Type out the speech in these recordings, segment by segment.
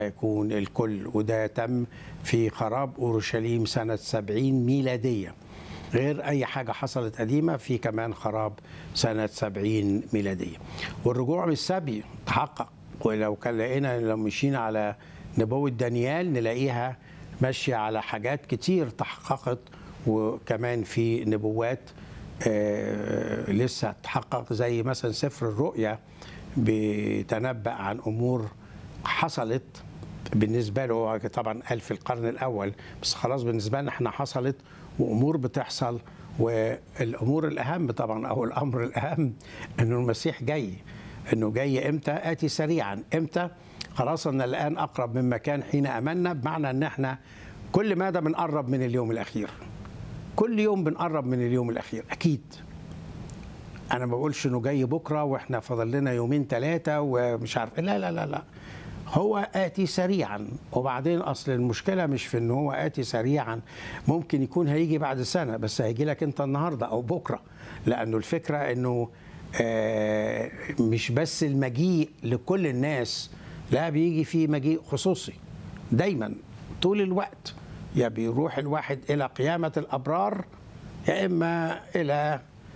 يكون الكل وده تم في خراب أورشليم سنة 70 ميلادية غير أي حاجة حصلت قديمة في كمان خراب سنة 70 ميلادية والرجوع من السبي تحقق ولو كان لقينا لو مشينا على نبوة دانيال نلاقيها ماشية على حاجات كتير تحققت وكمان في نبوات آه لسه تحقق زي مثلا سفر الرؤيا بيتنبأ عن أمور حصلت بالنسبة له هو طبعا قال في القرن الأول بس خلاص بالنسبة لنا احنا حصلت وأمور بتحصل والأمور الأهم طبعا أو الأمر الأهم أنه المسيح جاي أنه جاي إمتى آتي سريعا إمتى خلاص أن الآن أقرب مما كان حين أمنا بمعنى أن احنا كل ماذا بنقرب من اليوم الأخير كل يوم بنقرب من اليوم الأخير أكيد أنا ما بقولش إنه جاي بكرة وإحنا فاضل لنا يومين ثلاثة ومش عارف لا لا لا لا هو آتي سريعا وبعدين أصل المشكلة مش في إن هو آتي سريعا ممكن يكون هيجي بعد سنة بس هيجي لك أنت النهاردة أو بكرة لأنه الفكرة إنه آه مش بس المجيء لكل الناس لا بيجي فيه مجيء خصوصي دايما طول الوقت يا بيروح الواحد إلى قيامة الأبرار يا إما إلى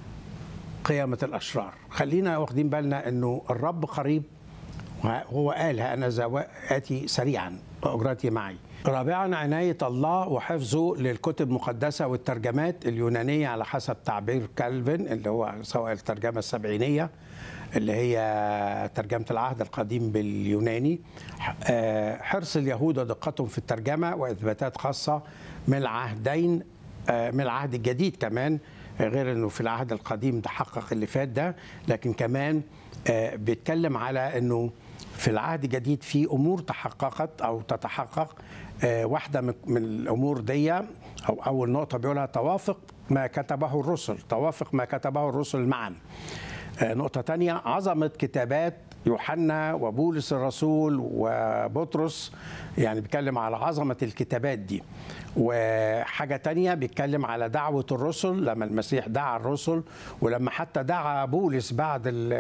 قيامة الأشرار خلينا واخدين بالنا أنه الرب قريب هو قال أنا آتي سريعا وأجرتي معي رابعا عناية الله وحفظه للكتب المقدسة والترجمات اليونانية على حسب تعبير كالفن اللي هو سواء الترجمة السبعينية اللي هي ترجمة العهد القديم باليوناني حرص اليهود ودقتهم في الترجمة وإثباتات خاصة من العهدين من العهد الجديد كمان غير انه في العهد القديم تحقق اللي فات ده لكن كمان بيتكلم على انه في العهد الجديد في امور تحققت او تتحقق واحده من الامور دي او اول نقطه بيقولها توافق ما كتبه الرسل توافق ما كتبه الرسل معا نقطه تانية عظمه كتابات يوحنا وبولس الرسول وبطرس يعني بيتكلم على عظمة الكتابات دي وحاجة تانية بيتكلم على دعوة الرسل لما المسيح دعا الرسل ولما حتى دعا بولس بعد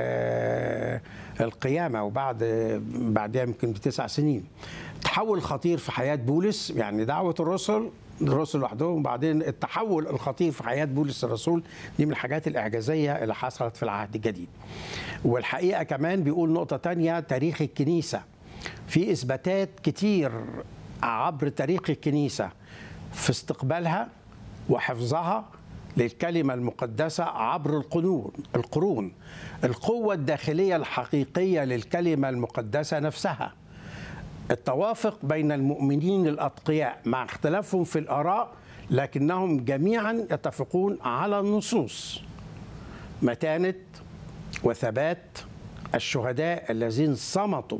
القيامة وبعد بعدها يمكن بتسع سنين تحول خطير في حياة بولس يعني دعوة الرسل الرسل لوحدهم وبعدين التحول الخطير في حياه بولس الرسول دي من الحاجات الاعجازيه اللي حصلت في العهد الجديد. والحقيقه كمان بيقول نقطه تانية تاريخ الكنيسه في اثباتات كتير عبر تاريخ الكنيسه في استقبالها وحفظها للكلمة المقدسة عبر القرون القرون القوة الداخلية الحقيقية للكلمة المقدسة نفسها التوافق بين المؤمنين الاتقياء مع اختلافهم في الاراء لكنهم جميعا يتفقون على النصوص متانه وثبات الشهداء الذين صمتوا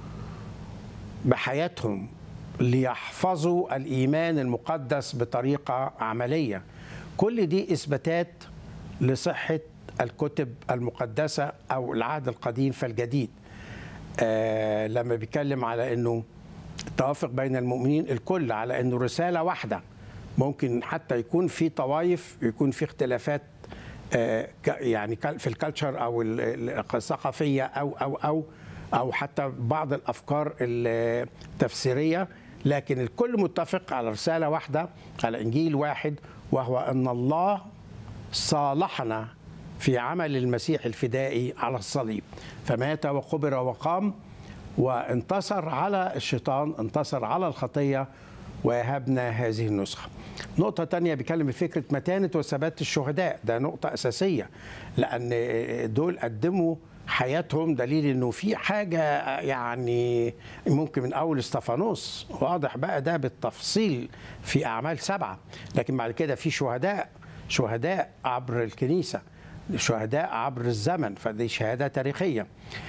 بحياتهم ليحفظوا الايمان المقدس بطريقه عمليه كل دي اثباتات لصحه الكتب المقدسه او العهد القديم فالجديد آه لما بيتكلم على انه التوافق بين المؤمنين الكل على انه رساله واحده ممكن حتى يكون في طوائف يكون في اختلافات آه يعني في الكالتشر او الثقافيه او او او او حتى بعض الافكار التفسيريه لكن الكل متفق على رساله واحده على انجيل واحد وهو ان الله صالحنا في عمل المسيح الفدائي على الصليب فمات وقبر وقام وانتصر على الشيطان انتصر على الخطية وهبنا هذه النسخة نقطة تانية بيكلم فكرة متانة وثبات الشهداء ده نقطة أساسية لأن دول قدموا حياتهم دليل انه في حاجه يعني ممكن من اول استفانوس واضح بقى ده بالتفصيل في اعمال سبعه لكن بعد كده في شهداء شهداء عبر الكنيسه شهداء عبر الزمن فدي شهادة تاريخية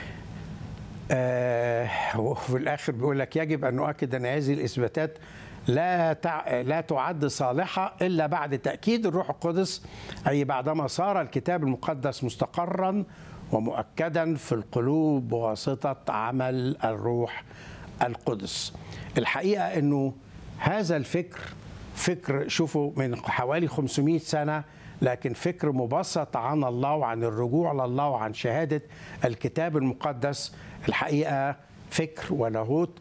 آه وفي الآخر بيقول لك يجب أن نؤكد أن هذه الإثباتات لا تع... لا تعد صالحة إلا بعد تأكيد الروح القدس أي بعدما صار الكتاب المقدس مستقرا ومؤكدا في القلوب بواسطة عمل الروح القدس الحقيقة أنه هذا الفكر فكر شوفوا من حوالي 500 سنة لكن فكر مبسط عن الله وعن الرجوع لله وعن شهادة الكتاب المقدس الحقيقة فكر ولاهوت